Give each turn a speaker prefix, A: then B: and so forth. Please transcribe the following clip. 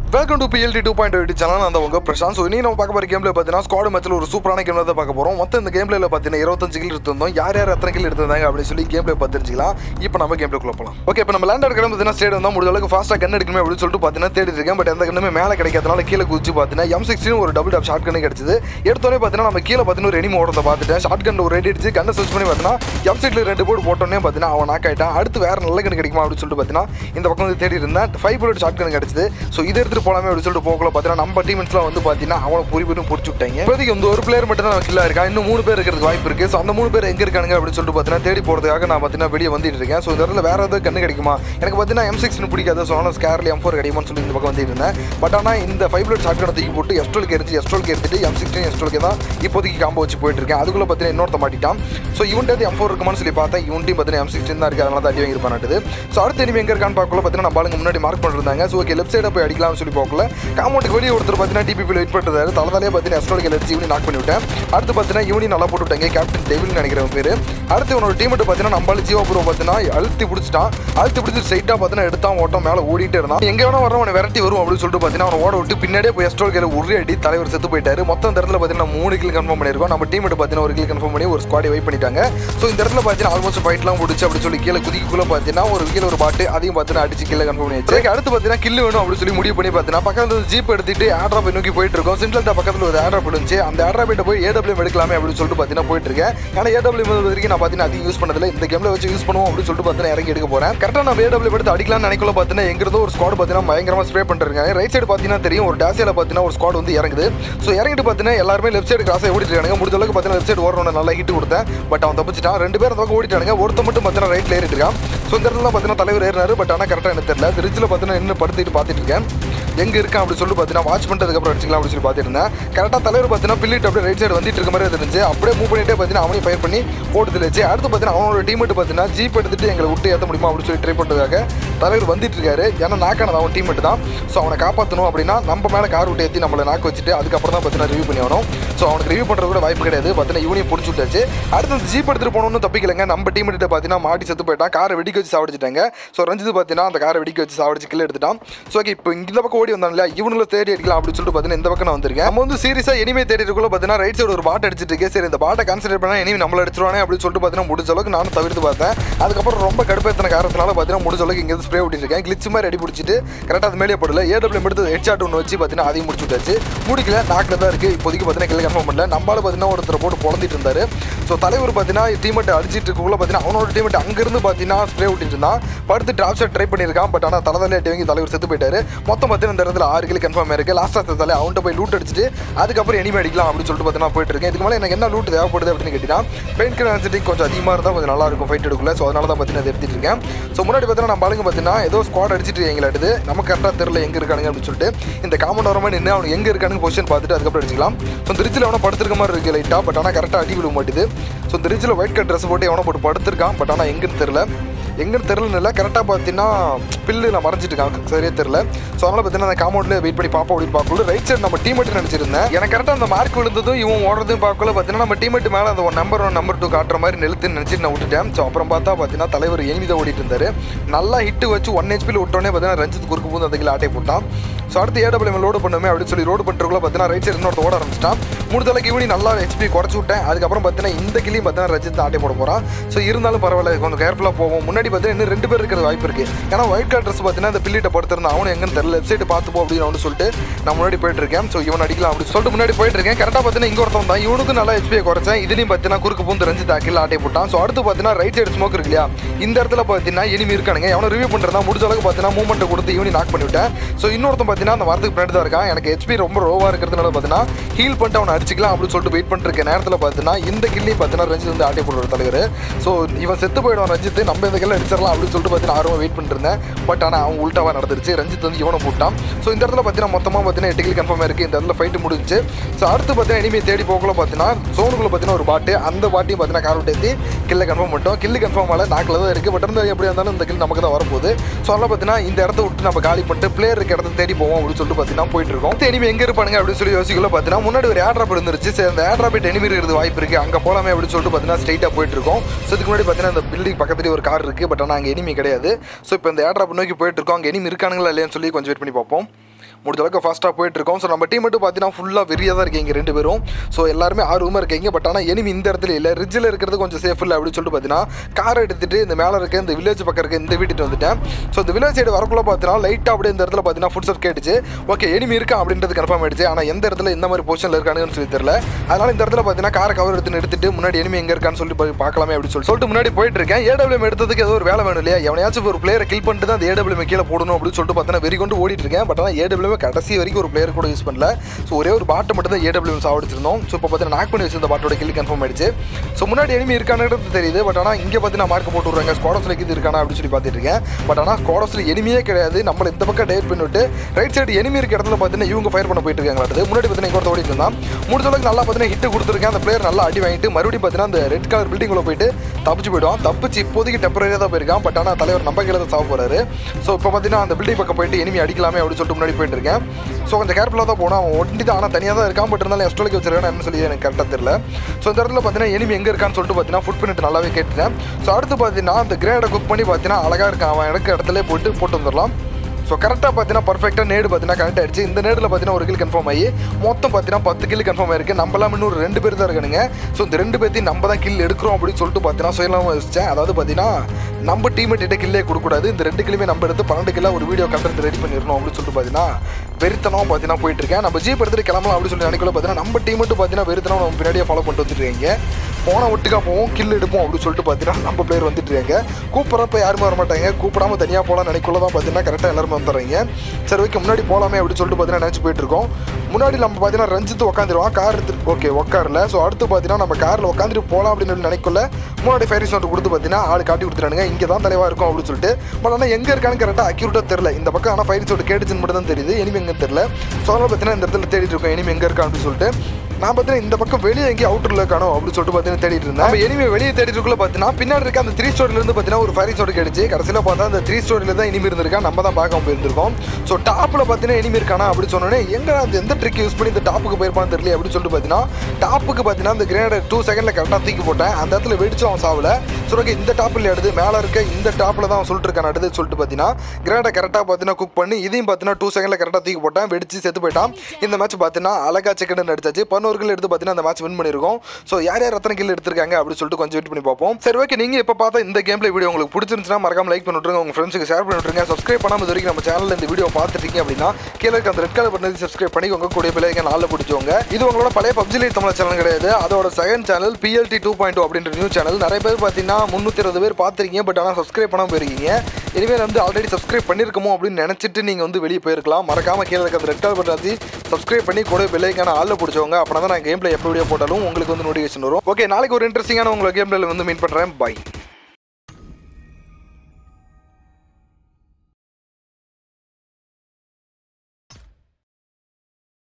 A: welcome to BLD two point eight channel அந்த உங்க Prashanth so இன்னைக்கு நம்ம பார்க்க போகிற கேம்ல பார்த்தீங்கன்னா ஸ்குவாட் மேட்ச்சில் ஒரு சூப்பரான கேம்ல தான் பார்க்க போகிறோம் மொத்தம் இந்த கேம்ல பார்த்தீங்கன்னா இருபத்தஞ்சு கில் எடுத்திருந்தோம் யார் யார் எத்தனை கில் எடுத்திருந்தாங்க அப்படின்னு சொல்லி கேம்ல பார்த்துருச்சிக்கலாம் இப்போ நம்ம கேம்ல குள்ள போகலாம் ஓகே இப்போ நம்ம லேண்ட் எடுக்கிற பார்த்தீங்கன்னா ஸ்டேட் தான் முடிஞ்ச அளவுக்கு ஃபாஸ்ட்டாக கன் எடுக்கணுமே அப்படின்னு சொல்லிட்டு பார்த்தீங்கன்னா தேடி இருக்கேன் பட் எந்த கண்ணுமே மேலே கிடைக்காதனால கீழே குதிச்சு பார்த்தீங்கன்னா எம் சிக்ஸ்டின் ஒரு டபுள் டாப் ஷார்ட் கண்ணு கிடைச்சது எடுத்தோடனே பார்த்தீங்கன்னா நம்ம கீழே பார்த்தீங்கன்னா ஒரு எனிமி ஓடுறத பார்த்துட்டேன் ஷார்ட் கன் ஒரு ரெடி அடிச்சு கண்ணை சர்ச் பண்ணி பார்த்தீங்கன்னா எம் சைடில் ரெண்டு போர்டு போட்டோன்னே பார்த்தீங்கன்னா அவன் நாக் ஆயிட்டான் அடுத்து வேற நல்ல கண்ணு கிடைக்குமா அப்படின்னு சொல்லிட்டு பார்த்தீங்கன்னா இந்த பக்கம் வந்து தேடி இருந்தேன் ஃபைவ் புல்லட் ஷார்ட் கன் கிடைச்சது ஸோ இதை எடுத்துட்டு போலாமே அப்படின்னு சொல்லிட்டு போகல பார்த்தீங்கன்னா நம்ம டீம்ஸ்லாம் வந்து பார்த்தீங்கன்னா அவனை பொறி பொறி பொறிச்சு விட்டாங்க இப்போதைக்கு வந்து ஒரு பிளேயர் மட்டும் தான் கில்லா இருக்கா இன்னும் மூணு பேர் இருக்கிறதுக்கு வாய்ப்பு இருக்கு ஸோ அந்த மூணு பேர் எங்க இருக்கானுங்க அப்படின்னு சொல்லிட்டு பார்த்தீங்கன்னா தேடி போறதுக்காக நான் பார்த்தீங்கன்னா வெளியே வந்துட்டு இருக்கேன் ஸோ இந்த இடத்துல வேற ஏதாவது கண்ணு கிடைக்குமா எனக்கு பார்த்தீங்கன்னா எம் சிக்ஸ்னு பிடிக்காது ஸோ ஆனால் ஸ்கேர்லி எம் ஃபோர் கிடைக்குமான்னு சொல்லி இந்த பக்கம் வந்துட்டு இருந்தேன் பட் ஆனால் இந்த ஃபைவ் பிளட் ஷார்ட் கன் தூக்கி போட்டு எஸ்ட்ரோலுக்கு எரிஞ்சு எஸ்ட்ரோலுக்கு எடுத்துட்டு எம் சிக்ஸ்டின் எஸ்ட்ரோலுக்கு தான் இப்போதைக்கு காம்போ வச்சு போயிட்டு இருக்கேன் அதுக்குள்ள பார்த்தீங்கன்னா இன்னொருத்த மாட்டிட்டான் ஸோ இவன்ட்டு எம் ஃபோர் இருக்குமான்னு சொல்லி பார்த்தேன் இவன்ட்டையும் பார்த்தீங்கன்னா எம் சிக்ஸ்டின் தான் இருக்கு அதனால தான் அடி வாங்கிருப்பான் ஸோ அடுத்த இனிமே எங்க இருக்கான்னு பார்க்கல பார்த்தீங்கன்னா நம்ம ஆளுங்க முன்னாடி மார்க் பண்ணிருந்தாங்க ஸோ ஓகே லெஃப்ட் சைடை போய் அடிக்கலாம்னு சொல்லி பார்க்கல காமௌண்ட்டுக்கு வெளியே ஒருத்தர் பார்த்தீங்கன்னா டிபிபியில் வெயிட் பண்ணுறாரு தலைதாலே பார்த்தீங்கன்னா எஸ்ட்ரோலுக்கு அடிச்சு இவனி நாக் பண்ணி விட்டேன் அடுத்து பார்த்தீங்கன்னா இவனி நல்லா போட்டு விட்டாங்க கேப்டன் டெவில் நினைக்கிறவன் பேர் அடுத்து இவனோட டீம் பார்த்தீங்கன்னா நம்மளால ஜீவா ப்ரோ பார்த்தீங்கன்னா அழுத்தி பிடிச்சிட்டான் அழுத்தி பிடிச்சி ஸ்ட்ரைட்டாக பார்த்தீங்கன்னா எடுத்தான் ஓட்டம் மேலே ஓடிட்டே இருந்தான் எங்கே வேணா வரவன் விரட்டி வரும் அப்படின்னு சொல்லிட்டு பார்த்தீங்கன்னா அவனை ஓட விட்டு பின்னாடியே போய் எஸ்ட்ரோல் கையில் உரி அடி தலைவர் செத்து போயிட்டாரு மொத்தம் இந்த இடத்துல பார்த்தீங்கன்னா மூணு கில் கன்ஃபார்ம் பண்ணியிருக்கோம் நம்ம டீம் பார்த்தீங்கன்னா ஒரு கில் கன்ஃபார்ம் பண்ணி ஒரு ஸ்குவாடி வெயிட் பண்ணிட்டாங்க ஸோ இந்த இடத்துல பார்த்தீங்கன்னா ஆல்மோஸ்ட் ஃபைட்லாம் முடிச்சு அப்படி சொல்லி கீழே குதிக்குள்ள பார்த்தீங்கன்னா ஒரு கீழே ஒரு பாட்டு அதையும் பார்த்தீங்கன்னா அடிச்சு கீழே கன்ஃபார்ம் பண்ணி வச்சு அடுத்து பார்த்தீங்கன்னா கில் வேணும் அப்படின்னு சொல்லி முடிவு பண்ணி பார்த்தீங்கன்னா பக்கத்துல ஒரு ஜீப் எடுத்துட்டு ஆட்ராப் நோக்கி போயிட்டு இருக்கோம் சிம்பிள் பக்கத்தில் ஒரு ஆட்ராப் இருந்துச்சு அந்த ஆட்ராப்பிட்ட போய் ஏடபிள்யூ எடுக்கலாமே அப்படின்னு சொல்லிட்டு பார்த்தீங்கன்னா போயிட்டு இருக்கேன் ஏன்னா ஏடபிள்யூ வரைக்கும் நான் பார்த்தீங்கன்னா அதிகம் யூஸ் பண்ணதில்லை இந்த கேமில் வச்சு யூஸ் பண்ணுவோம் அப்படின்னு சொல்லிட்டு பார்த்தீங்கன்னா இறங்கி எடுக்க போறேன் கரெக்டாக நம்ம ஏடபிள்யூ எடுத்து அடிக்கலாம்னு நினைக்கல பார்த்தீங்கன்னா எங்கிறதோ ஒரு ஸ்குவாட் பார்த்தீங்கன்னா பயங்கரமாக ஸ்ப்ரே பண்ணிருக்காங்க ரைட் சைடு பார்த்தீங்கன்னா தெரியும் ஒரு டேசியில் பார்த்தீங்கன்னா ஒரு ஸ்குவாட் வந்து இறங்குது ஸோ இறங்கிட்டு பார்த்தீங்கன்னா எல்லாருமே லெஃப்ட் சைடு கிராஸை ஓடிட்டு இருக்காங்க முடிஞ்ச அளவுக்கு பார்த்தீங்கன்னா லெஃப்ட் சைடு ஓடணும் நல்லா ஹிட் கொடுத்தேன் பட் அவன் தப்பிச்சிட்டான் ரெண்டு பேரும் அந்த பக்கம் ஓடிட்டானுங்க ஒருத்த மட்டும் பார்த்தீங்கன்னா ரைட்ல ஏறிட்டு இருக்கான் ஸோ இந்த இடத்துல பார்த்தீங்கன்னா தலைவர் ஏறினாரு பட் ஆனால் கரெக்டாக எனக்கு தெரியல இந்த ரிட்ஜில் பார்த்தீங்கன்னா இன்னும் படுத்துட்டு பார்த்துட்டு இருக்கேன் எங்க இருக்கான் அப்படின்னு சொல்லி பார்த்தீங்கன்னா வாட்ச் பண்ணிட்டதுக்கு அப்புறம் அடிச்சிக்கலாம் அப்படின்னு சொல்லி பார்த்துட்டு இருந்தேன் கரெக்டாக தலைவர் பார்த்தீங்கன்னா பில்லிட்டு அப்படியே ரைட் சைடு வந்துட்டு இருக்க மாதிரி இருந்துச்சு அப்படியே மூவ் பண்ணிட்டே பார்த்தீங்கன்னா அவனையும் ஃபயர் பண்ணி போட்டு தெளிச்சு அடுத்து பார்த்தீங்கன்னா அவனோட டீமெட் பார்த்தீங்கன்னா ஜீப் எடுத்துட்டு எங்களை விட்டு ஏற்ற முடியுமா அப்படின்னு சொல்லி ட்ரை பண்ணுறதுக்காக தலைவர் வந்துட்டு இருக்காரு ஏன்னா நாக்கானது அவன் டீமெட் தான் ஸோ அவனை காப்பாற்றணும் அப்படின்னா நம்ம மேலே கார் விட்டு ஏற்றி நம்மளை நாக்கு வச்சுட்டு அதுக்கப்புறம் தான் பார்த்தீங்கன்னா ரிவ்யூ பண்ணி ஆகணும் ஸோ அவனுக்கு ரிவ்யூ பண்ணுறது கூட வாய்ப்பு கிடையாது பார்த்தீங்கன்னா இவனையும் பிடிச்சி விட்டாச்சு அடுத்து அந்த ஜீப் எடுத்துட்டு போகணும்னு தப்பிக்கலைங்க நம்ம டீம் கிட்ட பார்த்தீங்கன்னா மாட்டி செத்து போயிட்டான் காரை வெடிக்க வச்சு சாவடிச்சிட்டாங்க ஸோ ரஞ்சித் பார்த்தீங்கன்னா அந்த காரை வெடிக்க வச்சு சாவடிச்சு கில் எடுத்துட்டான் ஸோ ஓகே இப்போ இந்த பக்கம் ஓடி வந்தாங்க இல்லையா இவனுல தேடி அடிக்கலாம் அப்படின்னு சொல்லிட்டு பார்த்தீங்கன்னா இந்த பக்கம் நான் வந்திருக்கேன் நம்ம வந்து சீரியஸாக இனிமே தேடி இருக்குள்ள பார்த்தீங்கன்னா ரைட் சைடு ஒரு பாட் அடிச்சிட்டு இருக்கேன் சரி இந்த பாட்டை கான்சன்ட்ரேட் பண்ணால் இனிமே நம்மள அடிச்சிருவானே அப்படின்னு சொல்லிட்டு பார்த்தீங்கன்னா முடிஞ்ச அளவுக்கு நானும் தவிர்த்து பார்த்தேன் அதுக்கப்புறம் ரொம்ப கடுப்பேற்றின காரணத்தினால பார்த்தீங்கன்னா முடிஞ்ச அளவுக்கு இங்கே ஸ்ப்ரே விட்டுருக்கேன் கிளிச் மாதிரி அடி பிடிச்சிட்டு கரெக்டாக அது மேலே போடல ஏடபிள்யூ எடுத்து ஹெட் ஷாட் ஒன்று வச்சு பார்த்தீங்கன்னா அதையும் முடிச்சு விட்டாச்சு முடிக்கல நாக்கில் தான் இருக்குது இப்போதைக்கு பார்த்தீங்கன்னா கிளை கன்ஃபார்ம் பண்ணல நம்மளால பார்த்தீங்கன்னா ஒருத்தர் போட்டு பொழந்திட்டு இருந்தாரு ஸோ தலைவர் பார்த்தீங்கன்னா டீமெட் அடிச்சிட்டு இருக்கக்குள்ள பார்த்தீங்கன்னா அவனோட டீமெட் அங்கேருந்து பார்த்தீங்கன்னா ஸ்ப்ரே விட்டுட்டு இருந்தான் படுத்து டிராப் ஷாட் ட்ரை பண்ணியிருக்கான் பட் ஆனால் தலை தலையை வாங்கி தலைவர் செத்து போயிட்டாரு மொத்தம் பார்த்தீங்கன்னா இந்த இடத்துல ஆறு கிலோ கன்ஃபார்ம் இருக்கு லாஸ்ட்டாக தலை அவன்கிட்ட போய் லூட் அடிச்சிட்டு அதுக்கப்புறம் எனிமே அடிக்கலாம் அப்படின்னு சொல்லிட்டு பார்த்தீங்கன்னா போயிட்டு இருக்கேன் இதுக்கு மேலே எனக்கு என்ன லூட் தேவைப்படுது அப்படின்னு கேட்டீங்கன்னா பெயின் கில் எனர்ஜெட்டிக் கொஞ்சம் அதிகமாக இருந்தால் கொஞ்சம் நல்லா இருக்கும் ஃபைட் எடுக்கல ஸோ அதனால தான் பார்த்தீங்கன்னா இதை எடுத்துட்டு இருக்கேன் ஸோ முன்னாடி பார்த்தீங்கன்னா நம்ம ஆளுங்க பார்த்தீங்கன்னா ஏதோ ஸ்குவாட் அடிச்சிட்டு எங்களை எடுத்து நம்ம கரெக்டாக தெரியல எங்கே இருக்கானுங்க அப்படின்னு சொல்லிட்டு இந்த காமௌண்ட் வரமா நின்று அவனுக்கு எங்கே இருக்கானுங்க பொசிஷன் பார்த்துட்டு அதுக்கப்புறம் அடிச்சிக்கலாம் ஸோ இந்த ரிச்சில் அவனை படுத்திருக்க மாதிரி இருக்கு லைட்டாக பட் ஆனால் கரெக்டாக அடி விட மாட்டேது ஸோ இந்த ரிச்சில் ஒயிட் கட் ட்ரெஸ் போட்டு எவனை போட்டு படுத்திருக்கான் பட் ஆனால் எங்கன்னு தெரியல எங்கன்னு தெரியல இல்லை கரெக்டாக பார்த்தீங்கன்னா பில்லு நான் மறைஞ்சிட்டு இருக்கான் சரியே தெரியல ஸோ அதனால் பார்த்தீங்கன்னா அந்த காமௌண்ட்லேயே வெயிட் பண்ணி பார்ப்போம் அப்படின்னு பார்க்கல ரைட் சைடு நம்ம டீமெட் நினச்சிருந்தேன் எனக்கு கரெக்டாக அந்த மார்க் விழுந்ததும் இவன் ஓடுறதும் பார்க்கல பார்த்தீங்கன்னா நம்ம டீமெட் மேலே அந்த நம்பர் ஒன் நம்பர் டூ காட்டுற மாதிரி நிறுத்துன்னு நினச்சிட்டு நான் விட்டுட்டேன் ஸோ அப்புறம் பார்த்தா பார்த்தீங்கன்னா தலைவர் எனிமி தான் ஓடிட்டு இருந்தாரு நல்லா ஹிட்டு வச்சு ஒன் ஹெச்பியில் விட்டோன்னே பார்த்தீங்கன்னா ரஞ்சித் குறுக்கு போது அதுக்கு ஆட்டை போட்டான் ஸோ அடுத்து ஏடபிள்யூ லோடு பண்ணுமே அப்படின்னு சொல்லி லோடு பண்ணுறதுக்குள்ள பார்த்தீங்கன்னா ரைட் சைடு இன்னொருத்த ஓட ஆரம்பிச்சிட்டான் முடிஞ்ச அளவுக்கு இவனி நல்லா ஹெச்பி குறைச்சி விட்டேன் அதுக்கப்புறம் பார்த்தீங்கன்னா இந்த கிளியும் பார்த்தீங்கன்னா ரஞ்சித் ஆட்டை போட போகிறான் ஸோ இருந்தாலும் பரவாயில்ல கொஞ்சம் கேர்ஃபுல்லாக போவோம் முன்னாடி பார்த்தீங்கன்னா இன்னும் ரெண்டு பேர் இருக்கிறது வாய்ப்பு இருக்குது ஏன்னா ஒயிட் கார்ட் ட்ரெஸ் பார்த்தீங்கன்னா இந்த பில்லிட்ட படுத்திருந்தான் அவனு எங்கன்னு தெரியல லெஃப்ட் சைடு பார்த்துப்போம் அப்படின்னு அவனு சொல்லிட்டு நான் முன்னாடி போயிட்டு இருக்கேன் ஸோ இவன் அடிக்கலாம் அப்படின்னு சொல்லிட்டு முன்னாடி போயிட்டு இருக்கேன் கரெக்டாக பார்த்தீங்கன்னா இங்கே ஒருத்தன் தான் இவனுக்கும் நல்லா ஹெச்பியை குறைச்சேன் இதுலையும் பார்த்தீங்கன்னா குறுக்கு பூந்து ரஞ்சித் ஆக்கில் ஆட்டை போட்டான் ஸோ அடுத்து பார்த்தீங்கன்னா ரைட் சைடு ஸ்மோக் இருக்கு இல்லையா இந்த இடத்துல பார்த்தீங்கன்னா இனிமே இருக்கானுங்க எவனை ரிவ்யூ பண்ணுறதா முடிஞ்ச அளவுக்கு பார்த்தீங்கன்னா மூவ்மெண்ட் கொடுத்து இவனி நாக் பண்ணிவிட்டேன் ஸோ இன்னொருத்தன் பார்த்தீங்கன்னா அந்த வரதுக்கு பின்னாடி தான் இருக்கான் எனக்கு ஹெச்பி ரொம்ப ரோவாக இருக்கிறதுனால பார்த்தீங்கன்னா ஹீல் பண்ணிட்டு அவனை அடிச்சிக்கலாம் அப்படின்னு சொல்லிட்டு வெயிட் பண்ணிருக்க நேரத்தில் பார்த்தீங்கன்னா இந்த கில்லி பார்த்தீங்கன்னா ரஞ்சித் வந்து ஆட்டை போடுற தலைவர் ஸோ இவன் செத்து போயிடுவான் ரஞ்சித் நம்ம இந்த கில்ல அடிச்சிடலாம் அப்படின்னு சொல்லிட்டு பார்த்தீங்கன்னா ஆர்வம் வெயிட் பண்ணிருந்தேன் பட் ஆனால் அவன் உள்டாவாக நடந்துருச்சு ரஞ்சித் வந்து இவனை போட்டான் ஸோ இந்த இடத்துல பார்த்தீங்கன்னா மொத்தமாக பார்த்தீங்கன்னா எட்டு கில் கன்ஃபார்ம் இருக்குது இந்த இடத்துல ஃபைட்டு முடிஞ்சு ஸோ அடுத்து பார்த்தீங்கன்னா இனிமே தேடி போகல பார்த்தீங்கன்னா சோனுக்குள்ள பார்த்தீங்கன்னா ஒரு பாட்டு அந்த பாட்டையும் பார்த்தீங்கன்னா கார் விட்டு ஏற்றி கில்லை கன்ஃபார்ம் பண்ணிட்டோம் கில்லு கன்ஃபார்ம் ஆகல நாக்கில் தான் இருக்குது பட் இருந்தால் எப்படி இருந்தாலும் இந்த கில் நமக்கு தான் வரப்போகுது ஸோ அதெல்லாம் பார்த்தீங்கன்னா இந்த இடத்த விட்டு நம்ம காலி பண்ணிட்டு பிளேயர் இருக்க இடத்த தேடி போவோம் அப்படின்னு சொல்லிட்டு பார்த்தீங்கன்னா போயிட்டு இருக்கோம் எனிமே எங்கே இருப்பானுங்க அப்படின்னு சொல்லி யோசிக்கல பார்த்தீங்கன்னா முன்னாடி ஒரு ஏட்ராப் இருந்துருச்சு சரி அந்த ஏட்ராப் எனிமி இருக்கிறது வாய்ப்பு இருக்குது அங்கே போகலாமே அப்படின்னு சொல்லிட்டு பார்த்தீங்கன்னா ஸ்ட்ரைட்டாக போயிட்டு இருக்கோம் ஸோ இதுக்கு முன்னாடி பார்த்தீங்கன்னா இந்த பில்டிங் பக்கத்துலேயே ஒரு கார் இருக்குது பட் ஆனால் அங்கே எனிமி கிடையாது ஸோ இப்போ இந்த ஏட்ராப் நோக்கி போயிட்டு இருக்கோம் அங்கே எனிமி இருக்கானுங்களா இல்லையான்னு சொல்லி கொஞ்சம் வெயிட் பண்ணி பார்ப்போம் முடிஞ்ச அளவுக்கு ஃபாஸ்ட்டாக போயிட்டு இருக்கோம் ஸோ நம்ம டீம் மட்டும் பார்த்தீங்கன்னா ஃபுல்லாக வெறியாக தான் இருக்கீங்க ரெண்டு பேரும் ஸோ எல்லாருமே ஆர்வமாக இருக்கீங்க பட் ஆனால் எனிமி இந்த இடத்துல இல்லை ரிட்ஜில் இருக்கிறது கொஞ்சம் சேஃப் இல்லை அப்படின்னு சொல்லிட்டு பார்த்தீங்கன்னா கார் எடுத்துட்டு இந்த மேலே இருக்க இந்த வில்லேஜ் பக்கம் இருக்க இந்த வீட்டுக்கு வந்துட்டேன் ஸோ இந்த வில்லேஜ் சைடு வரக்குள்ள பார்த்தீங்கன்னா லைட்டாக அப்படியே இந்த இடத்துல பார்த்தீங்கன்னா ஃபுட் ஸ்டெப் கேட்டுச்சு ஓகே எனிமி இருக்கா அப்படின்றது கன்ஃபார்ம் ஆயிடுச்சு ஆனால் எந்த இடத்துல இந்த மாதிரி பொசிஷனில் இருக்கானுன்னு சொல்லி தெரியல அதனால இந்த இடத்துல பார்த்தீங்கன்னா காரை கவர் எடுத்து எடுத்துட்டு முன்னாடி எனிமி எங்கே இருக்கான்னு சொல்லி போய் பார்க்கலாமே அப்படின்னு சொல்லி சொல்லிட்டு முன்னாடி போயிட்டு இருக்கேன் ஏடபிள்யூஎம் எடுத்ததுக்கு ஏதோ ஒரு வேலை வேணும் இல்லையா எவனையாச்சும் ஒரு பிளேயரை கில் பண்ணிட்டு தான் அந்த ஏடபிள்யூஎம் கீழே போடணும் அப்படின்னு சொல்லிட்டு பார்த்தீங்கன்னா வெறி கொண்டு ஓடிட்டு இருக்கேன் பட் ஆனால் ஏடபிள்யூஎம் கடைசி வரைக்கும் ஒரு பிளேயர் கூட யூஸ் பண்ணல ஸோ ஒரே ஒரு பாட்டை மட்டும் தான் ஏடபிள்யூஎம் சாவடிச்சிருந்தோம் ஸோ இப்போ பார்த்தீங்கன்னா நாக் பண்ணி வச்சிருந்த பாட்டோட கில் கன்ஃபார்ம் ஆயிடுச்சு ஸோ முன்னாடி எனிமி இருக்கானுன்றது தெரியுது பட் ஆனால் இங்கே பார்த்தீங்கன்னா மார்க் போட்டு விட்றாங்க ஸ்குவாடஸில் இது இருக்கானா அப்படின்னு சொல்லி பார்த்துட்டு இருக்கேன் பட் ஆனால் ஸ்குவாடஸில் எனிமியே கிடையாது நம்மள இந்த பக்கம் டேட் பண்ணிவிட்டு ரைட் சைடு எனிமி இருக்க இடத்துல பார்த்தீங்கன்னா இவங்க ஃபயர் பண்ண போயிட்டு இருக்காங்க அடுத்து முன்னாடி பார்த்தீங்கன்னா இங்கே ஓடிட்டு இருந்தான் முடிஞ்ச அளவுக்கு நல்லா பார்த்தீங்கன்னா ஹிட் கொடுத்துருக்கேன் அந்த பிளேயர் நல்லா அடி வாங்கிட்டு மறுபடியும் பார்த்தீங்கன்னா அந்த ரெட் கலர் பில்டிங்குள்ள போயிட்டு தப்பிச்சு போயிடுவான் தப்பிச்சு இப்போதைக்கு டெம்பரரியாக தான் போயிருக்கான் பட் ஆனால் தலைவர் நம்ம கீழே தான் சாக போறாரு ஸோ இப்போ பார்த்தீங்கன்னா அந்த பில்டிங் பக்கம் போயிட்டு எனிமி அடிக்கலாமே அப்படின்னு சொல்லிட்டு முன்னாடி போயிட்டு இருக்கேன் ஸோ கொஞ்சம் கேர்ஃபுல்லாக தான் போனோம் அவன் ஒண்டி தான் ஆனால் தனியாக தான் இருக்கான் பட் இருந்தாலும் எஸ்டோலுக்கு வச்சிருக்கான்னு என்ன சொல்லி எனக்கு கரெக்டாக தெரியல ஸோ இந்த இடத்துல பார்த்தீங்கன்னா எனிமி எங்கே இருக்கான்னு சொல்லிட்டு பார்த்தீங்கன்னா ஃபுட் பண்ணிட்டு நல்லாவே கேட்டுட்டேன் ஸோ அடுத்து பார்த்தீங்கன்னா அந்த கிரேடை குக் பண்ணி பார்த்தீங்கன்னா அழகாக இருக்கான் அவன் எனக்கு இடத்துல போயிட்டு போட்டு வந்துடலாம் ஸோ கரெக்டாக பார்த்தீங்கன்னா பர்ஃபெக்டாக நேடு பார்த்தீங்கன்னா கனெக்ட் ஆயிடுச்சு இந்த நேடில் பார்த்தீங்கன்னா ஒரு கில் கன்ஃபார்ம் ஆகி மொத்தம் பார்த்தீங்கன்னா பத்து கில் கன்ஃபார்ம் ஆயிருக்கு நம்மளாம் இன்னும் ஒரு ரெண்டு பேர் தான் இருக்கானுங்க ஸோ இந்த ரெண்டு பேர்த்தையும் நம்ம தான் கில் எடுக்கிறோம் அப்படின்னு சொல்லிட்டு பார்த்தீங்கன்னா சுயலாமல் யோசிச்சேன் அதாவது பார்த்தீங்கன்னா நம்ம டீமேட் கிட்ட கில்லே கொடுக்கக்கூடாது இந்த ரெண்டு கிலுமே நம்ம எடுத்து பன்னெண்டு கிலோ ஒரு வீடியோ கண்டென்ட் ரெடி பண்ணிடணும் அப்படின்னு சொல்லிட்டு பார்த்தீங்கன்னா வெறித்தனம் பார்த்தீங்கன்னா போயிட்டு இருக்கேன் நம்ம ஜீப் எடுத்துட்டு கிளம்பலாம் அப்படின்னு சொல்லி நினைக்கல பார்த்தீங்கன்னா நம்ம டீம் மட்டும் பார்த்தீங்கன்னா வெறித்தனம் நம்ம பின்னாடியே ஃபாலோ பண்ணிட்டு வந்துட்டு இருக்கீங்க போன ஒட்டுக்கா போவோம் கில் எடுப்போம் அப்படின்னு சொல்லிட்டு பார்த்தீங்கன்னா நம்ம பிளேயர் வந்துட்டு இருக்காங்க கூப்பிட்றப்ப யாருமே வர மாட்டாங்க கூப்பிடாம தனியாக போகலாம் நினைக்கல தான் பார்த்தீங்கன்னா கரெக்டாக எல்லாருமே வந்துடுறீங்க சரி ஓகே முன்னாடி போகலாமே அப்படின்னு சொல்லிட்டு பார்த்தீங்கன்னா நினச்சி போயிட்டு இருக்கோம் முன்னாடி நம்ம பார்த்தீங்கன்னா ரஞ்சித்து உட்காந்துருவான் கார் எடுத்து ஓகே உட்காரல ஸோ அடுத்து பார்த்தீங்கன்னா நம்ம காரில் உட்காந்துட்டு போகலாம் அப்படின்னு சொல்லி நினைக்கல முன்னாடி ஃபயர் சவுண்ட் கொடுத்து பார்த்தீங்கன்னா ஆள் காட்டி கொடுத்துறானுங்க இங்கே தான் தலைவாக இருக்கும் அப்படின்னு சொல்லிட்டு பட் ஆனால் எங்கே இருக்கான்னு கரெக்டாக அக்யூரேட்டாக தெரியல இந்த பக்கம் ஆனால் ஃபயர் சவுண்ட் கேட்டுச்சுன்னு மட்டும் தான் தெரியுது இனிமே எங்கே தெரியல ஸோ அதனால் பார்த்தீங்கன்னா இந்த இடத்துல தேடிட்டு இருக்கோம் இனிமே எங்கே இருக்கா அப்படின்னு சொல்லிட்டு நான் பார்த்தீங்கன்னா இந்த பக்கம் வெளியே எங்கேயும் அவுட்டரில் காணும் அப்படின்னு சொல்லிட்டு பார்த்தீங்கன்னா தேடிட்டு இருந்தேன் நம்ம எனிமே வெளியே தேடிட்டு இருக்குள்ள பார்த்தீங்கன்னா பின்னாடி இருக்க அந்த த்ரீ ஸ்டோரிலேருந்து பார்த்தீங்கன்னா ஒரு ஃபயர் சவுண்ட் கிடைச்சு கடைசியில் பார்த்தா அந்த த்ரீ ஸ்டோரியில் தான் இனிமே இருந்திருக்கா நம்ம தான் பார்க்காம போயிருந்திருக்கோம் ஸோ டாப்பில் பார்த்தீங்கன்னா இனிமே இருக்கானா அப்படின்னு சொன்னோன்னே எங்க அந்த எந்த ட்ரிக் யூஸ் பண்ணி இந்த டாப்புக்கு போயிருப்பான்னு தெரியல அப்படின்னு சொல்லிட்டு பார்த்தீங்கன்னா டாப்புக்கு பார்த்தீங்கன்னா அந்த கிரேனேட் டூ செகண்டில் கரெக்டாக தூக்கி போட்டேன் அந்த இடத்துல வெடிச்சும் அவன் சாவல ஸோ ஓகே இந்த டாப்பில் எடுத்து மேலே இருக்க இந்த டாப்பில் தான் அவன் சொல்லிட்டு இருக்கான் அடுத்து சொல்லிட்டு பார்த்தீங்கன்னா கிரேனேட்டை கரெக்டாக பார்த்தீங்கன்னா குக் பண்ணி இதையும் பார்த்தீங்கன்னா டூ செகண்டில் கரெக்டாக தூக்கி போட்டேன் வெடிச்சு செத்து போயிட்டான் இந்த மேட்ச் பார்த்தீங்கன்னா அழகா செகண்ட் அடிச்சாச்சு பதினோரு எடுத்து பார்த்தீங்கன்னா அந்த மேட்ச் வின் பண்ணியிருக்கோம் ஸோ யார் யார் எத்தனை கில் எடுத்திருக்காங்க அப்படின்னு சொல்லிட்டு கொஞ்சம் வெயிட் பண்ணி பார்ப்போம் சரி ஓகே நீங்கள் இப்போ பார்த்தா இந்த கேம்ல வீடியோ உங்களுக்கு பிடிச்சிருந்துச்சுன்னா மறக்காம லைக் பண்ணிவிட்டுருங்க உங்கள் ஃப்ரெண்ட்ஸுக்கு ஷேர் பண்ணிவிட்டுருங்க சப்ஸ்கிரைப் பண்ணாமல் இது வரைக்கும் நம்ம சேனலில் இந்த வீடியோ பார்த்துட்டீங்க அப்படின்னா கீழே இருக்க அந்த ரெட் கலர் பண்ணி சப்ஸ்கிரைப் பண்ணி உங்க கூடிய பிள்ளைங்க நாளில் பிடிச்சவங்க இது உங்களோட பழைய பப்ஜி லைட் தமிழ் சேனல் கிடையாது அதோட second channel BLD two point அப்படின்ற நியூ சேனல் நிறைய பேர் பார்த்தீங்கன்னா முந்நூற்றி இருபது பேர் பார்த்துருக்கீங்க பட் ஆனால் சப்ஸ்கிரைப் பண்ணாமல் போயிருக்கீங்க இனிமேல் வந்து ஆல்ரெடி சப்ஸ்கிரைப் பண்ணியிருக்கோமோ அப்படின்னு நினச்சிட்டு நீங்கள் வந்து வெளியே போயிருக்கலாம் மறக்காம கீழே இருக்க அந்த ரெட் கலர் பட்டாச்சு சப்ஸ்கிரைப் பண்ணி கூட பிள்ளைக்கான ஆளில் பிடிச்சவங்க அப்படின்னா தான் நான் கேம் பிளே எப்போ வீடியோ போட்டாலும் உங்களுக்கு வந்து நோட்டிஃபிகேஷன் வரும் ஓகே நாளைக்கு ஒரு இன்ட்ரெஸ்டிங்கான உங்களை கேம் பிளேல வந்து மீட் பண்ணுறேன் பை